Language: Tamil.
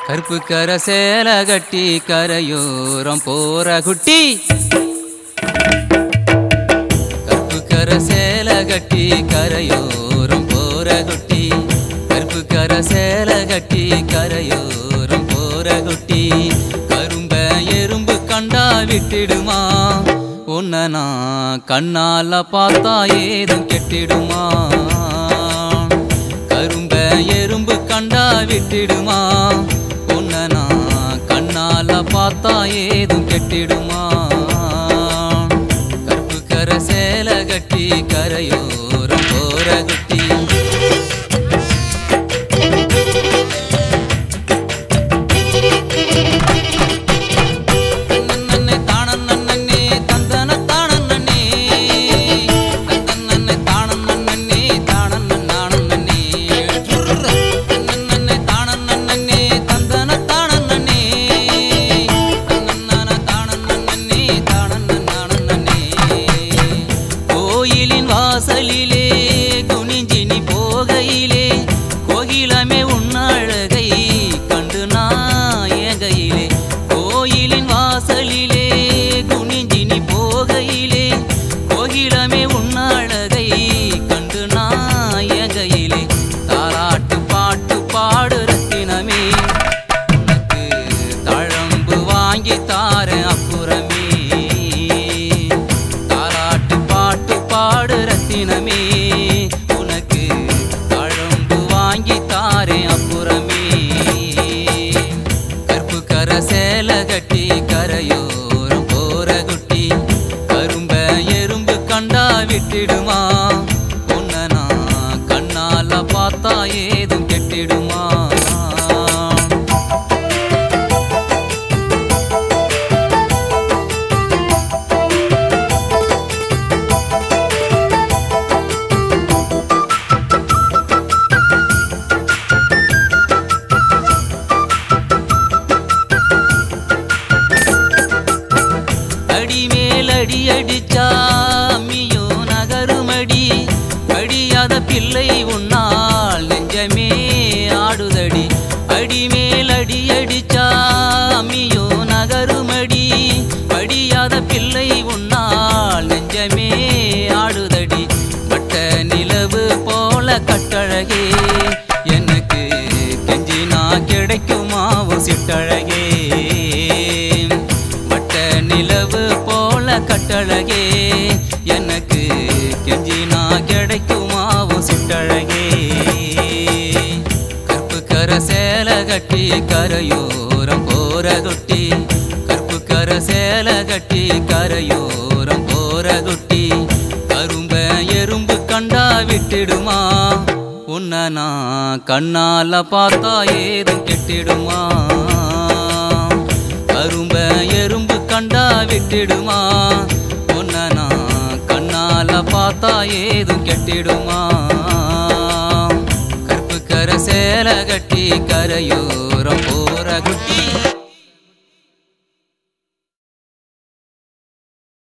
கருப்பு கர சேலை கட்டி கரையோரம் போற குட்டி கருப்பு கர சேலை கட்டி கரையோரம் போற குட்டி கருப்பு கர சேலை கட்டி கரையோரம் போற குட்டி கரும்ப எறும்பு கண்டா விட்டுடுமா உன்னை நான் கண்ணால பார்த்தா ஏதும் கெட்டிடுமா கரும்ப எறும்பு கண்டா விட்டுடுமா உன்னை நான் கண்ணால பார்த்தா ஏதும் கெட்டிடுமா கருப்பு கர சேலை கட்டி கரையோரம் போற குட்டி தன்னன்னே தானன்னன்னே தந்தன தானன்னே தன்னன்னே தானன்னன்னே தானன்னன்னானன்னே தன்னன்னே தானன்னன்னே தந்தன தானன்னே தன்னன்னான தானன்னன்னே தானன்னன்னானன்னே கோயிலின் வாசலிலே குனிஞ்சினி போகையிலே கோகிலமே உன்னழகை கண்டு நான் ஏகையிலே கோயிலின் வாசலிலே குனிஞ்சினி போகையிலே கோகிலமே உன்னழகை கண்டு நான் ஏகையிலே தாராட்டு பாட்டு பாடு ரத்தினமே உனக்கு தழம்பு வாங்கி தாரேன் அப்புறமே தாலாட்டு பாட்டு பாடு ரத்தினமே உனக்கு தழம்பு வாங்கி தாரேன் அப்புறமே கருப்பு கர சேலை கட்டி கரையோரம் போற குட்டி கரும்ப எறும்பு கண்டா விட்டுடுமா உன்னை நான் கண்ணால பார்த்தா ஏதும் கெட்டிடுமா அடி மேல் அடி அடிச்சா அம்மியோ நகருமடி அடியாத பிள்ளை உன்னால் நெஞ்சமே ஆடுதடி அடி மேல் அடி அடிச்சா அம்மியோ நகருமடி படியாத பிள்ளை உன்னால் நெஞ்சமே ஆடுதடி வட்ட நிலவு போல கட்டழகே எனக்கு கெஞ்சினா கிடைக்குமா ஒரு சிட்டழகே வட்ட நிலவு போல கட்டழகே எனக்கு கெஞ்சினா கிடைக்குமா உன் சிட்டழகே கருப்பு கர சேலை கட்டி கரையோரம் போற குட்டி கருப்பு கர சேலை கட்டி கரையோரம் போற குட்டி கரும்ப எறும்பு கண்டா விட்டுடுமா உன்னை நான் கண்ணால பார்த்தா ஏதும் கெட்டிடுமா கரும்ப எறும்பு கண்டா விட்டுடுமா உன்னை நான் கண்ணால பார்த்தா ஏதும் கெட்டிடுமா கருப்பு கர சேலை கட்டி கரையோரம் போற குட்டி